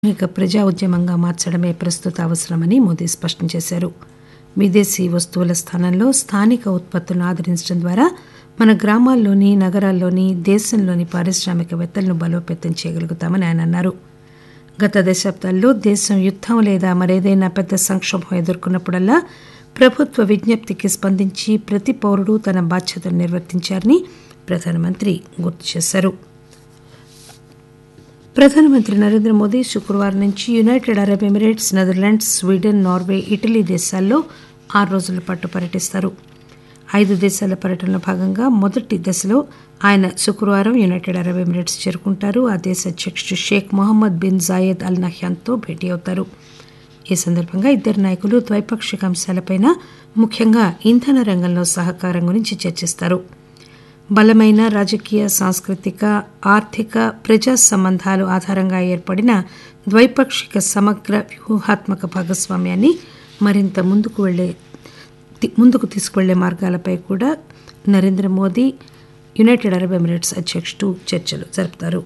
సామూహిక ప్రజా ఉద్యమంగా మార్చడమే ప్రస్తుత అవసరమని మోదీ స్పష్టం చేశారు విదేశీ వస్తువుల స్థానంలో స్థానిక ఉత్పత్తులను ఆదరించడం ద్వారా మన గ్రామాల్లోని నగరాల్లోని దేశంలోని పారిశ్రామికవేత్తలను బలోపేతం చేయగలుగుతామని ఆయన అన్నారు గత దశాబ్దాల్లో దేశం యుద్దం లేదా మరేదైనా పెద్ద సంక్షోభం ఎదుర్కొన్నప్పుడల్లా ప్రభుత్వ విజ్ఞప్తికి స్పందించి ప్రతి పౌరుడు తన బాధ్యతను నిర్వర్తించారని ప్రధానమంత్రి గుర్తు చేశారు ప్రధానమంత్రి నరేంద్ర మోదీ శుక్రవారం నుంచి United Arab Emirates Netherlands Sweden Norway Italy దేశాల్లో ఆరు రోజుల పాటు పర్యటిస్తారు ఐదు దేశాల పర్యటనలో భాగంగా మొదటి దశలో ఆయన శుక్రవారం యునైటెడ్ అరబ్ ఎమిరేట్స్ చేరుకుంటారు ఆ దేశ అధ్యక్షుడు Sheikh Mohammed bin Zayed al నహ్యాన్తో భేటీ అవుతారు ఈ సందర్భంగా ఇద్దరు నాయకులు ద్వైపాక్షిక అంశాలపైన ముఖ్యంగా ఇంధన రంగంలో సహకారం గురించి చర్చిస్తారు బలమైన రాజకీయ సాంస్కృతిక ఆర్థిక ప్రజా సంబంధాలు ఆధారంగా ఏర్పడిన ద్వైపాక్షిక సమగ్ర వ్యూహాత్మక భాగస్వామ్యాన్ని మరింత ముందుకు వెళ్లే ముందుకు తీసుకువెళ్లే మార్గాలపై కూడా Narendra Modi United Arab Emirates అధ్యక్షుడు చర్చలు జరుపుతారు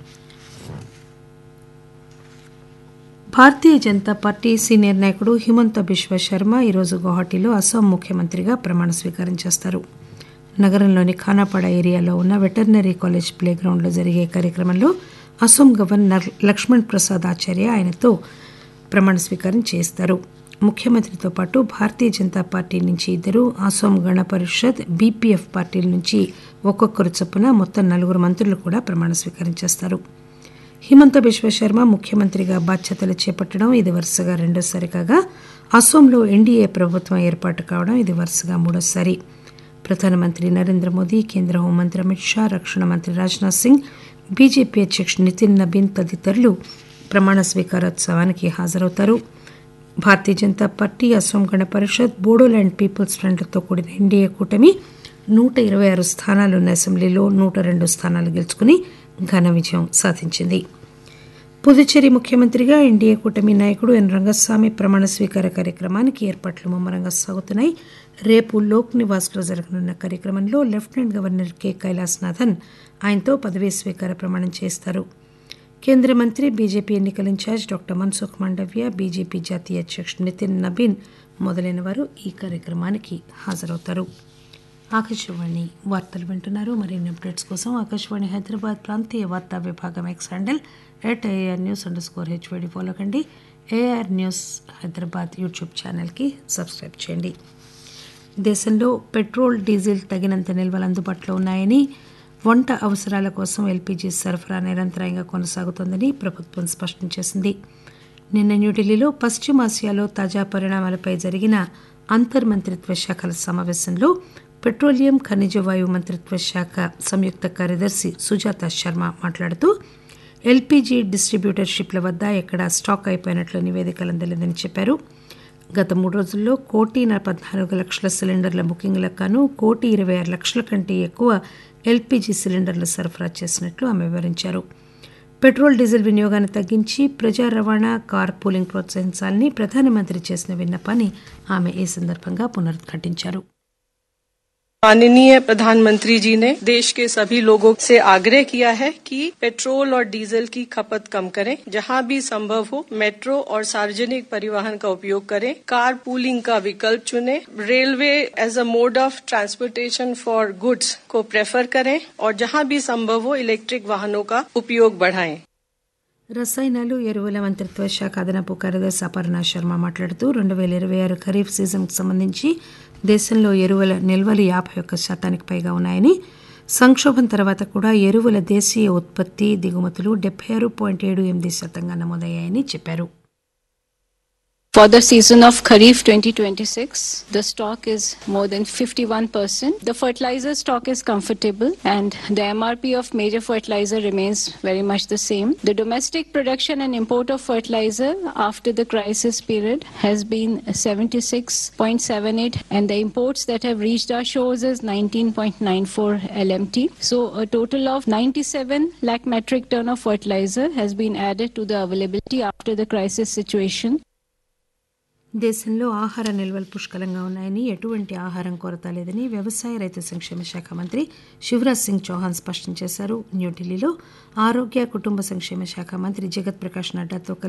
భారతీయ జనతా పార్టీ సీనియర్ నాయకుడు హిమంత బిశ్వ శర్మ ఈరోజు గౌహటిలో అస్సాం ముఖ్యమంత్రిగా ప్రమాణ స్వీకారం చేస్తారు నగరంలోని ఖానాపాడ ఏరియాలో ఉన్న వెటర్నరీ కాలేజ్ ప్లే గ్రౌండ్లో జరిగే కార్యక్రమంలో అసోం గవర్నర్ లక్ష్మణ్ ప్రసాద్ ఆచార్య ఆయనతో ప్రమాణ స్వీకారం చేస్తారు ముఖ్యమంత్రితో పాటు భారతీయ జనతా పార్టీ నుంచి ఇద్దరు అసోం గణ పరిషత్ బీపీఎఫ్ పార్టీల నుంచి ఒక్కొక్కరు చొప్పున మొత్తం నలుగురు మంత్రులు కూడా ప్రమాణ స్వీకారం చేస్తారు హిమంత బిశ్వ శర్మ ముఖ్యమంత్రిగా బాధ్యతలు చేపట్టడం ఇది వరుసగా రెండోసారి కాగా అసోంలో ఎన్డీఏ ప్రభుత్వం ఏర్పాటు కావడం ఇది వరుసగా మూడోసారి ప్రధానమంత్రి నరేంద్ర మోదీ కేంద్ర హోంమంత్రి అమిత్ షా రక్షణ మంత్రి రాజ్నాథ్ సింగ్ బీజేపీ అధ్యక్షుడు నితిన్ నబీన్ తదితరులు ప్రమాణ స్వీకారోత్సవానికి హాజరవుతారు భారతీయ జనతా పార్టీ అసోం గణ పరిషత్ బోడోల్యాండ్ పీపుల్స్ ఫ్రంట్తో కూడిన ఎన్డీఏ కూటమి నూట ఇరవై ఆరు స్థానాలున్న అసెంబ్లీలో నూట రెండు స్థానాలు గెలుచుకుని ఘన విజయం సాధించింది పుదుచ్చేరి ముఖ్యమంత్రిగా ఎన్డీఏ కూటమి నాయకుడు ఎన్ రంగస్వామి ప్రమాణ స్వీకార కార్యక్రమానికి ఏర్పాట్లు ముమ్మరంగా సాగుతున్నాయి రేపు లోక్ నివాస్లో జరగనున్న కార్యక్రమంలో లెఫ్టినెంట్ గవర్నర్ కె కైలాసనాథన్ ఆయనతో పదవీ స్వీకార ప్రమాణం చేస్తారు కేంద్ర మంత్రి బీజేపీ ఎన్నికల incharge doctor Mansukh Mandaviya BJP జాతీయ అధ్యక్షుడు నితిన్ నబీన్ మొదలైన వారు ఈ కార్యక్రమానికి హాజరవుతారు ఆకాశవాణి వార్తలు వింటున్నారు మరిన్ని అప్డేట్స్ కోసం ఆకాశవాణి హైదరాబాద్ ప్రాంతీయ వార్తా విభాగం X handle at AIR news underscore HYD follow కండి ఏఆర్ న్యూస్ హైదరాబాద్ యూట్యూబ్ ఛానల్కి సబ్స్క్రైబ్ చేయండి దేశంలో పెట్రోల్ డీజిల్ తగినంత నిల్వలు అందుబాటులో ఉన్నాయని వంట అవసరాల కోసం ఎల్పీజీ సరఫరా నిరంతరాయంగా కొనసాగుతోందని ప్రభుత్వం స్పష్టం చేసింది నిన్న న్యూఢిల్లీలో పశ్చిమాసియాలో తాజా పరిణామాలపై జరిగిన అంతర్మంత్రిత్వ శాఖల సమావేశంలో పెట్రోలియం ఖనిజ వాయువు మంత్రిత్వ శాఖ సంయుక్త కార్యదర్శి సుజాత శర్మ మాట్లాడుతూ ఎల్పీజీ డిస్ట్రిబ్యూటర్షిప్ల వద్ద ఎక్కడా స్టాక్ అయిపోయినట్లు నివేదికలు అందలేదని చెప్పారు గత మూడు రోజుల్లో కోటి పద్నాలుగు లక్షల సిలిండర్ల బుకింగ్లకు గాను కోటి ఇరవై ఆరు లక్షల కంటే ఎక్కువ ఎల్పీజీ సిలిండర్లు సరఫరా చేసినట్లు ఆమె వివరించారు పెట్రోల్ డీజిల్ వినియోగాన్ని తగ్గించి ప్రజా రవాణా కార్ పూలింగ్ ప్రోత్సహించాలని ప్రధానమంత్రి చేసిన విన్నపాన్ని ఆమె ఈ సందర్భంగా పునరుద్ఘాటించారు माननीय प्रधानमंत्री जी ने देश के सभी लोगों से आग्रह किया है कि पेट्रोल और डीजल की खपत कम करें जहां भी संभव हो मेट्रो और सार्वजनिक परिवहन का उपयोग करें कार पूलिंग का विकल्प चुनें railway as a mode of transportation for goods को प्रेफर करें और जहां भी संभव हो इलेक्ट्रिक वाहनों का उपयोग बढ़ाएं రసాయనాలు ఎరువుల మంత్రిత్వ శాఖ అదనపు కార్యదర్శి అపర్ణ శర్మ మాట్లాడుతూ రెండు వేల ఇరవై ఆరు ఖరీఫ్ సీజన్కు సంబంధించి దేశంలో ఎరువుల నిల్వలు యాభై ఒక్క శాతానికి పైగా ఉన్నాయని సంక్షోభం తర్వాత కూడా ఎరువుల దేశీయ ఉత్పత్తి దిగుమతులు డెబ్బై ఆరు పాయింట్ ఏడు ఎనిమిది శాతంగా నమోదయ్యాయని చెప్పారు For the season of Kharif 2026, the stock is more than 51%. The fertilizer stock is comfortable and the MRP of major fertilizer remains very much the same. The domestic production and import of fertilizer after the crisis period has been 76.78 and the imports that have reached our shores is 19.94 LMT. So a total of 97 lakh metric ton of fertilizer has been added to the availability after the crisis situation. దేశంలో ఆహార నిల్వలు పుష్కలంగా ఉన్నాయని ఎటువంటి ఆహారం కొరత లేదని వ్యవసాయ రైతు సంక్షేమ శాఖ మంత్రి శివరాజ్ సింగ్ చౌహాన్ స్పష్టం చేశారు న్యూఢిల్లీలో ఆరోగ్య కుటుంబ సంక్షేమ శాఖ మంత్రి జగత్ ప్రకాష్ నడ్డాతో కలిసి